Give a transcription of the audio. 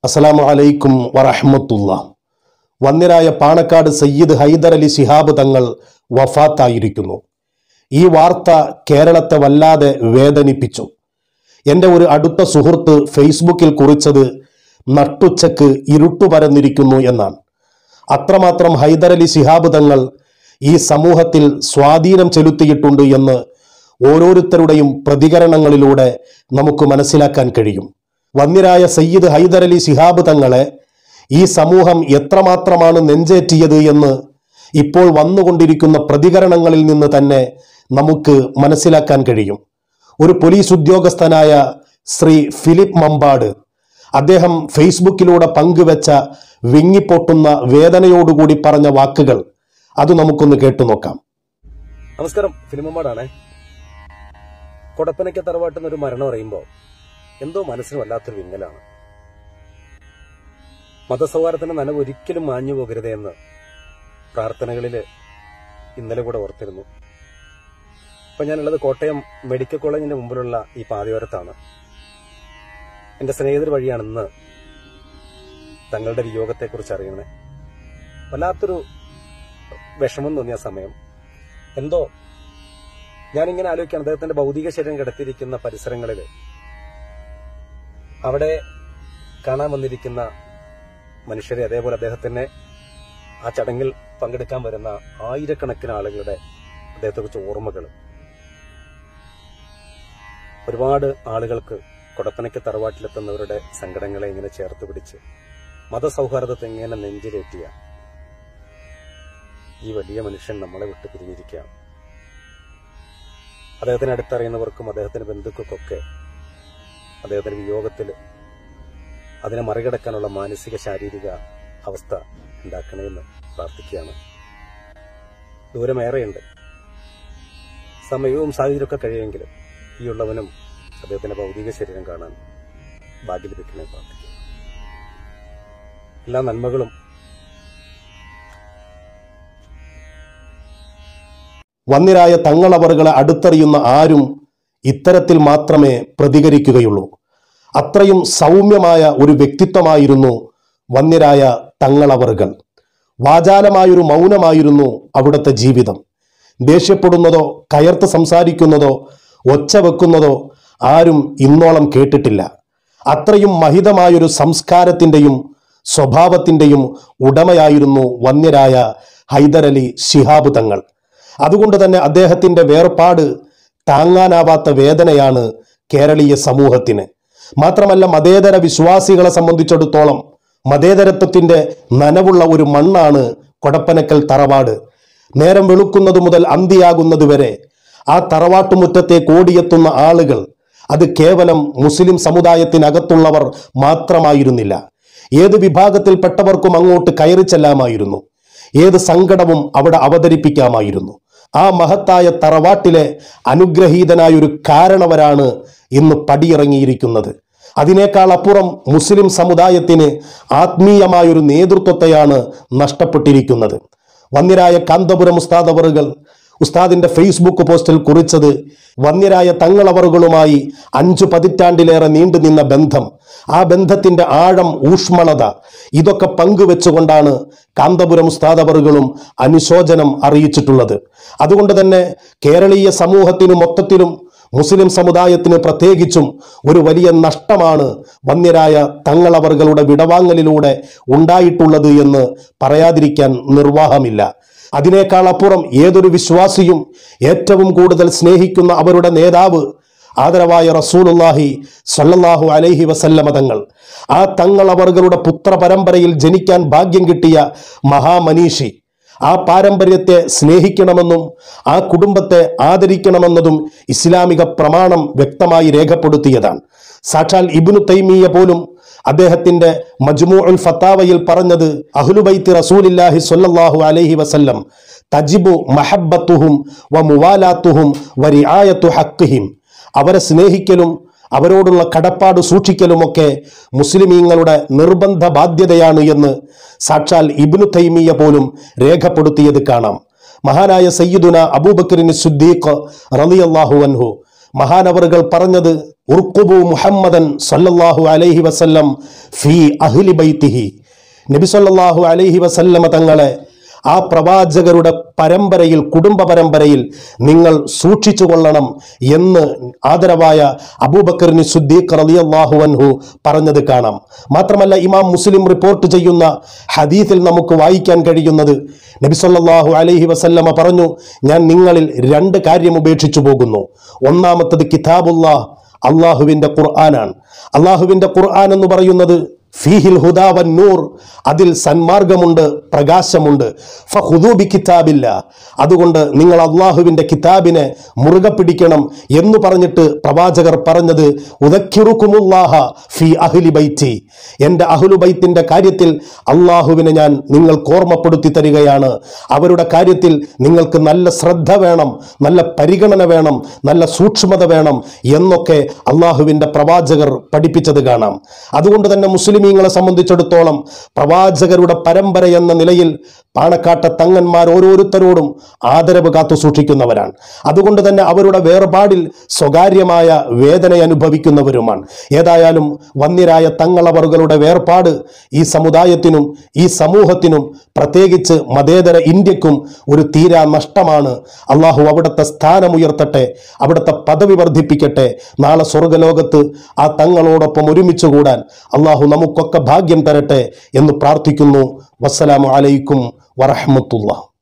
അസ്സലാമു അലൈക്കും വറഹ്മത്തുള്ള വന്ദ്യരായ പാണക്കാട് സയ്യിദ് ഹൈദർ അലി ശിഹാബ് തങ്ങൾ വഫാത്തായിരിക്കുന്നു ഈ വാർത്ത കേരളത്തെ വല്ലാതെ വേദനിപ്പിച്ചു എൻ്റെ ഒരു അടുത്ത സുഹൃത്ത് ഫേസ്ബുക്കിൽ കുറിച്ചത് നട്ടുച്ചക്ക് ഇരുട്ടു പരന്നിരിക്കുന്നു എന്നാണ് അത്രമാത്രം ഹൈദർ അലി ശിഹാബ് തങ്ങൾ ഈ സമൂഹത്തിൽ സ്വാധീനം ചെലുത്തിയിട്ടുണ്ട് എന്ന് ഓരോരുത്തരുടെയും പ്രതികരണങ്ങളിലൂടെ നമുക്ക് മനസ്സിലാക്കാൻ കഴിയും വന്ദ്യരായ സയ്യിദ് ഹൈദർ അലി ശിഹാബ് തങ്ങളെ ഈ സമൂഹം എത്രമാത്രമാണ് നെഞ്ചേറ്റിയത് എന്ന് ഇപ്പോൾ വന്നുകൊണ്ടിരിക്കുന്ന പ്രതികരണങ്ങളിൽ നിന്ന് തന്നെ നമുക്ക് മനസ്സിലാക്കാൻ കഴിയും ഒരു പോലീസ് ഉദ്യോഗസ്ഥനായ ശ്രീ ഫിലിപ്പ് മമ്പാട് അദ്ദേഹം ഫേസ്ബുക്കിലൂടെ പങ്കുവെച്ച വിങ്ങിപ്പൊട്ടുന്ന വേദനയോടുകൂടി പറഞ്ഞ വാക്കുകൾ അത് നമുക്കൊന്ന് കേട്ടു നോക്കാം നമസ്കാരം ഫിലിമമ്മാടാണേ കൊടപ്പനയ്ക്ക് തറവാട്ടുന്ന ഒരു മരണം അറിയുമ്പോൾ എന്തോ മനസ്സിന് വല്ലാത്തൊരു വിങ്ങലാണ് മതസൗഹാർദ്ദത്തിന്റെ നനവ് ഒരിക്കലും മാഞ്ഞു പോകരുതേ എന്ന് പ്രാർത്ഥനകളിൽ ഇന്നലെ കൂടെ ഓർത്തിരുന്നു ഇപ്പൊ ഞാനുള്ളത് കോട്ടയം മെഡിക്കൽ കോളേജിന്റെ മുമ്പിലുള്ള ഈ പാതയോരത്താണ് എന്റെ സ്നേഹിതർ വഴിയാണ് ഇന്ന് തങ്ങളുടെ വിയോഗത്തെക്കുറിച്ച് അറിയുന്നത് വല്ലാത്തൊരു വിഷമം തോന്നിയ സമയം എന്തോ ഞാനിങ്ങനെ ആലോചിക്കുകയാണ് അദ്ദേഹത്തിന്റെ ഭൗതിക ശരീരം കിടത്തിയിരിക്കുന്ന പരിസരങ്ങളിൽ അവിടെ കാണാൻ വന്നിരിക്കുന്ന മനുഷ്യരെ അതേപോലെ അദ്ദേഹത്തിന്റെ ആ ചടങ്ങിൽ പങ്കെടുക്കാൻ വരുന്ന ആയിരക്കണക്കിന് ആളുകളുടെ അദ്ദേഹത്തെക്കുറിച്ച് ഓർമ്മകൾ ഒരുപാട് ആളുകൾക്ക് കൊടപ്പനയ്ക്ക് തറവാട്ടിലെത്തുന്നവരുടെ സങ്കടങ്ങളെ ഇങ്ങനെ ചേർത്ത് പിടിച്ച് മതസൗഹാർദ്ദത്തെ ഇങ്ങനെ നെഞ്ചിലേറ്റിയ ഈ വലിയ മനുഷ്യൻ നമ്മളെ വിട്ട് പിരിഞ്ഞിരിക്കുകയാണ് അദ്ദേഹത്തിന് അടുത്തറിയുന്നവർക്കും അദ്ദേഹത്തിന്റെ ബന്ധുക്കൾക്കൊക്കെ അദ്ദേഹത്തിന്റെ വിയോഗത്തിൽ അതിനെ മറികടക്കാനുള്ള മാനസിക ശാരീരിക അവസ്ഥ ഉണ്ടാക്കണമെന്ന് പ്രാർത്ഥിക്കുകയാണ് ദൂരമേറെയുണ്ട് സമയവും സാഹചര്യമൊക്കെ കഴിയുമെങ്കിലും ഈ ഉള്ളവനും അദ്ദേഹത്തിന്റെ ഭൗതിക ശരീരം കാണാൻ ഭാഗ്യം ലഭിക്കണേ പ്രാർത്ഥിക്കുന്നു എല്ലാ നന്മകളും വന്ദ്യരായ തങ്ങളവറുകളെ അടുത്തറിയുന്ന ആരും ഇത്തരത്തിൽ മാത്രമേ പ്രതികരിക്കുകയുള്ളൂ അത്രയും സൗമ്യമായ ഒരു വ്യക്തിത്വമായിരുന്നു വന്ദ്യരായ തങ്ങളവറുകൾ വാചാലമായൊരു മൗനമായിരുന്നു അവിടുത്തെ ജീവിതം ദേഷ്യപ്പെടുന്നതോ കയർത്ത് സംസാരിക്കുന്നതോ ഒച്ച വെക്കുന്നതോ ആരും ഇന്നോളം കേട്ടിട്ടില്ല അത്രയും മഹിതമായൊരു സംസ്കാരത്തിൻ്റെയും സ്വഭാവത്തിൻ്റെയും ഉടമയായിരുന്നു വന്യരായ ഹൈദരലി ശിഹാബ് തങ്ങൾ അതുകൊണ്ട് തന്നെ അദ്ദേഹത്തിൻ്റെ വേർപാട് താങ്ങാനാവാത്ത വേദനയാണ് കേരളീയ സമൂഹത്തിന് മാത്രമല്ല മതേതര വിശ്വാസികളെ സംബന്ധിച്ചിടത്തോളം മതേതരത്വത്തിന്റെ നനവുള്ള ഒരു മണ്ണാണ് കൊടപ്പനക്കൽ തറവാട് നേരം വെളുക്കുന്നത് മുതൽ അന്തിയാകുന്നത് വരെ ആ തറവാട്ടുമുറ്റത്തേക്ക് ഓടിയെത്തുന്ന ആളുകൾ അത് കേവലം മുസ്ലിം സമുദായത്തിനകത്തുള്ളവർ മാത്രമായിരുന്നില്ല ഏത് വിഭാഗത്തിൽപ്പെട്ടവർക്കും അങ്ങോട്ട് കയറി ചെല്ലാമായിരുന്നു ഏത് സങ്കടവും അവിടെ അവതരിപ്പിക്കാമായിരുന്നു ആ മഹത്തായ തറവാട്ടിലെ അനുഗ്രഹീതനായ ഒരു കാരണവരാണ് ഇന്ന് പടിയിറങ്ങിയിരിക്കുന്നത് അതിനേക്കാൾ അപ്പുറം മുസ്ലിം സമുദായത്തിന് ആത്മീയമായൊരു നേതൃത്വത്തെയാണ് നഷ്ടപ്പെട്ടിരിക്കുന്നത് വന്യരായ കാന്തപുരം ഉസ്താദ് അവറുകൾ ഉസ്താദിന്റെ ഫേസ്ബുക്ക് പോസ്റ്റിൽ കുറിച്ചത് വന്യരായ തങ്ങളവറുകളുമായി അഞ്ചു പതിറ്റാണ്ടിലേറെ നീണ്ടുനിന്ന ബന്ധം ആ ബന്ധത്തിന്റെ ആഴം ഊഷ്മളത ഇതൊക്കെ പങ്കുവെച്ചുകൊണ്ടാണ് കാന്തപുരം ഉസ്താദ് അവറുകളും അനുശോചനം അറിയിച്ചിട്ടുള്ളത് അതുകൊണ്ട് തന്നെ കേരളീയ സമൂഹത്തിന് മൊത്തത്തിലും മുസ്ലിം സമുദായത്തിന് പ്രത്യേകിച്ചും ഒരു വലിയ നഷ്ടമാണ് വന്യരായ തങ്ങളവറുകളുടെ വിടവാങ്ങലിലൂടെ ഉണ്ടായിട്ടുള്ളത് എന്ന് പറയാതിരിക്കാൻ നിർവാഹമില്ല അതിനേക്കാൾ അപ്പുറം ഏതൊരു വിശ്വാസിയും ഏറ്റവും കൂടുതൽ സ്നേഹിക്കുന്ന അവരുടെ നേതാവ് ആദരവായ റസൂലുല്ലാഹി സല്ലല്ലാഹു അലൈഹി വസല്ലമ തങ്ങൾ ആ തങ്ങൾ അവറുകളുടെ പുത്രപരമ്പരയിൽ ജനിക്കാൻ ഭാഗ്യം കിട്ടിയ മഹാമനീഷി ആ പാരമ്പര്യത്തെ സ്നേഹിക്കണമെന്നും ആ കുടുംബത്തെ ആദരിക്കണമെന്നതും ഇസ്ലാമിക പ്രമാണം വ്യക്തമായി രേഖപ്പെടുത്തിയതാണ് സാക്ഷാൽ ഇബ്നു തൈമിയ പോലും അദ്ദേഹത്തിന്റെ മജ്മുഉൽ ഫത്താവയിൽ പറഞ്ഞത് അഹ്ലുബൈത്തി റസൂലില്ലാഹി സ്വല്ലല്ലാഹു അലൈഹി വസല്ലം തജിബു മഹബ്ബത്തുഹും വ മുവാലാത്തുഹും വ റിആയത്തു ഹഖ്ഹിം അവരെ സ്നേഹിക്കലും അവരോടുള്ള കടപ്പാട് സൂക്ഷിക്കലുമൊക്കെ മുസ്ലിമീങ്ങളുടെ നിർബന്ധ ബാധ്യതയാണ് എന്ന് സാക്ഷാൽ ഇബ്നു തൈമിയ പോലും രേഖപ്പെടുത്തിയത് കാണാം മഹാനായ സയ്യിദുന അബൂബക്കറിന് സുദ്ദീഖ് റളിയല്ലാഹു അൻഹു മഹാനവറുകൾ പറഞ്ഞത് ഉർക്കുബു മുഹമ്മദൻ സല്ലല്ലാഹു അലൈഹി വസല്ലം ഫി അഹ്ലി ബൈത്തിഹി നബി സല്ലല്ലാഹു അലൈഹി വസല്ലമ തങ്ങളെ ആ പ്രവാചകരുടെ പരമ്പരയിൽ കുടുംബ പരമ്പരയിൽ നിങ്ങൾ സൂക്ഷിച്ചു കൊള്ളണം എന്ന് ആദരവായ അബൂബക്കറിന് സുദ്ദീഖ് റളിയല്ലാഹു അൻഹു പറഞ്ഞത് കാണാം മാത്രമല്ല ഇമാം മുസ്ലിം റിപ്പോർട്ട് ചെയ്യുന്ന ഹദീസിൽ നമുക്ക് വായിക്കാൻ കഴിയുന്നത് നബി സല്ലല്ലാഹു അലൈഹി വസല്ലമ പറഞ്ഞു ഞാൻ നിങ്ങളിൽ രണ്ട് കാര്യം ഉപേക്ഷിച്ചു പോകുന്നു ഒന്നാമത്തത് കിതാബുല്ലാ അള്ളാഹുവിൻ്റെ ഖുർആനാണ് അള്ളാഹുവിൻ്റെ ഖുർആൻ എന്ന് പറയുന്നത് ഫീഹിൽ ഹുദാവൻ നൂർ അതിൽ സന്മാർഗമുണ്ട് പ്രകാശമുണ്ട് ഫഹുദൂബി കിതാബില്ല അതുകൊണ്ട് നിങ്ങൾ അള്ളാഹുവിൻ്റെ കിതാബിനെ മുറുകെ പിടിക്കണം എന്ന് പറഞ്ഞിട്ട് പ്രവാചകർ പറഞ്ഞത് ഉദക്കിറുക്കുമുല്ലാഹ ഫി അഹ്ലി ബൈറ്റി എൻ്റെ അഹ്ലു ബൈത്തിൻ്റെ കാര്യത്തിൽ അള്ളാഹുവിനെ ഞാൻ നിങ്ങൾക്ക് ഓർമ്മപ്പെടുത്തി തരികയാണ് അവരുടെ കാര്യത്തിൽ നിങ്ങൾക്ക് നല്ല ശ്രദ്ധ വേണം നല്ല പരിഗണന വേണം നല്ല സൂക്ഷ്മത വേണം എന്നൊക്കെ അള്ളാഹുവിൻ്റെ പ്രവാചകർ പഠിപ്പിച്ചത് കാണാം അതുകൊണ്ട് തന്നെ മുസ്ലിമീങ്ങളെ സംബന്ധിച്ചിടത്തോളം പ്രവാചകരുടെ പരമ്പര എന്ന നിലയിൽ പാണക്കാട്ട തങ്ങന്മാർ ഓരോരുത്തരോടും ആദരവ് കാത്തു സൂക്ഷിക്കുന്നവരാണ് അതുകൊണ്ട് തന്നെ അവരുടെ വേർപാടിൽ സ്വകാര്യമായ വേദന അനുഭവിക്കുന്നവരുമാണ് ഏതായാലും വന്യരായ തങ്ങളവറുകളുടെ വേർപാട് ഈ സമുദായത്തിനും ഈ സമൂഹത്തിനും പ്രത്യേകിച്ച് മതേതര ഇന്ത്യക്കും ഒരു തീരാ നഷ്ടമാണ് അള്ളാഹു അവിടുത്തെ സ്ഥാനമുയർത്തട്ടെ അവിടുത്തെ പദവി വർദ്ധിപ്പിക്കട്ടെ നാളെ സ്വർഗലോകത്ത് ആ തങ്ങളോടൊപ്പം ഒരുമിച്ച് കൂടാൻ അള്ളാഹു നമുക്കൊക്കെ ഭാഗ്യം തരട്ടെ എന്ന് പ്രാർത്ഥിക്കുന്നു വസ്സലാമു അലൈക്കും വറഹമത്തുള്ള